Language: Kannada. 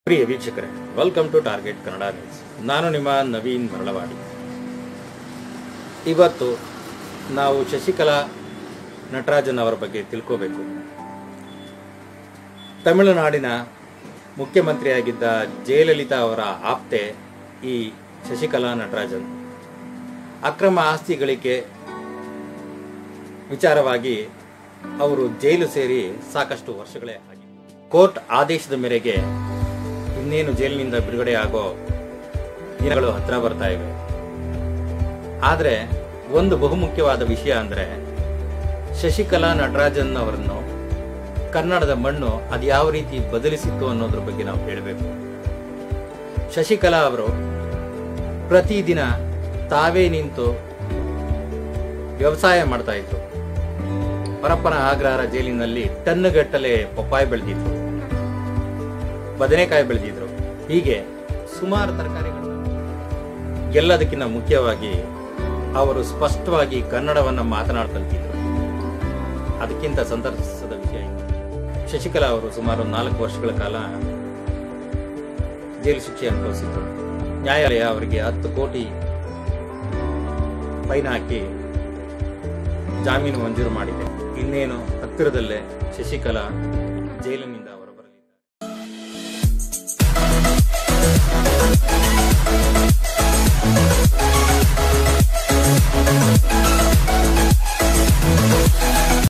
ಪ್ರಿಯ ವೀಕ್ಷಕರೇ welcome to Target Kannada News ನಾನು ನಿಮ್ಮ ನವೀನ್ ಮರಳವಾಡಿ ಇವತ್ತು ನಾವು ಶಶಿಕಲಾ ನಟರಾಜನ್ ಅವರ ಬಗ್ಗೆ ತಿಳ್ಕೋಬೇಕು ತಮಿಳುನಾಡಿನ ಮುಖ್ಯಮಂತ್ರಿಯಾಗಿದ್ದ ಜಯಲಲಿತಾ ಅವರ ಆಪ್ತೆ ಈ ಶಶಿಕಲಾ ನಟರಾಜನ್ ಅಕ್ರಮ ಆಸ್ತಿ ಗಳಿಕೆ ವಿಚಾರವಾಗಿ ಅವರು ಜೈಲು ಸೇರಿ ಸಾಕಷ್ಟು ವರ್ಷಗಳೇ ಆಗಿದೆ ಕೋರ್ಟ್ ಆದೇಶದ ಮೇರೆಗೆ ಇನ್ನೇನು ಜೈಲಿನಿಂದ ಬಿಡುಗಡೆ ಆಗೋ ದಿನಗಳು ಹತ್ರ ಬರ್ತಾ ಇವೆ ಆದರೆ ಒಂದು ಬಹುಮುಖ್ಯವಾದ ವಿಷಯ ಅಂದ್ರೆ ಶಶಿಕಲಾ ನಟರಾಜನ್ ಅವರನ್ನು ಕನ್ನಡದ ಮಣ್ಣು ಅದು ಯಾವ ರೀತಿ ಬದಲಿಸಿತ್ತು ಅನ್ನೋದ್ರ ಬಗ್ಗೆ ನಾವು ಹೇಳಬೇಕು ಶಶಿಕಲಾ ಅವರು ಪ್ರತಿದಿನ ತಾವೇ ನಿಂತು ವ್ಯವಸಾಯ ಮಾಡ್ತಾ ಇದ್ರು ಪರಪ್ಪನ ಆಗ್ರಹಾರ ಜೈಲಿನಲ್ಲಿ ಟನ್ನುಗಟ್ಟಲೆ ಪಪ್ಪಾಯ ಬೆಳೆದಿದ್ರು ಬದನೆಕಾಯಿ ಬೆಳೆದಿದ್ರು ಹೀಗೆ ಸುಮಾರು ತರಕಾರಿಗಳನ್ನ ಎಲ್ಲದಕ್ಕಿಂತ ಮುಖ್ಯವಾಗಿ ಅವರು ಸ್ಪಷ್ಟವಾಗಿ ಕನ್ನಡವನ್ನ ಮಾತನಾಡ್ಕಲ್ತಿದ್ರು ಅದಕ್ಕಿಂತ ಸಂತರ್ಸದ ವಿಷಯ ಇದು. ಶಶಿಕಲಾ ಅವರು ಸುಮಾರು ನಾಲ್ಕು ವರ್ಷಗಳ ಕಾಲ ಜೈಲು ಶಿಕ್ಷೆ ಅನುಭವಿಸಿದ್ರು ನ್ಯಾಯಾಲಯ ಅವರಿಗೆ ಹತ್ತು ಕೋಟಿ ಫೈನ್ ಹಾಕಿ ಜಾಮೀನು ಮಂಜೂರು ಮಾಡಿದೆ ಇನ್ನೇನು ಹತ್ತಿರದಲ್ಲೇ ಶಶಿಕಲಾ ಜೈಲಿನಿಂದ ಹೊರಬರಲಿದ್ದಾರೆ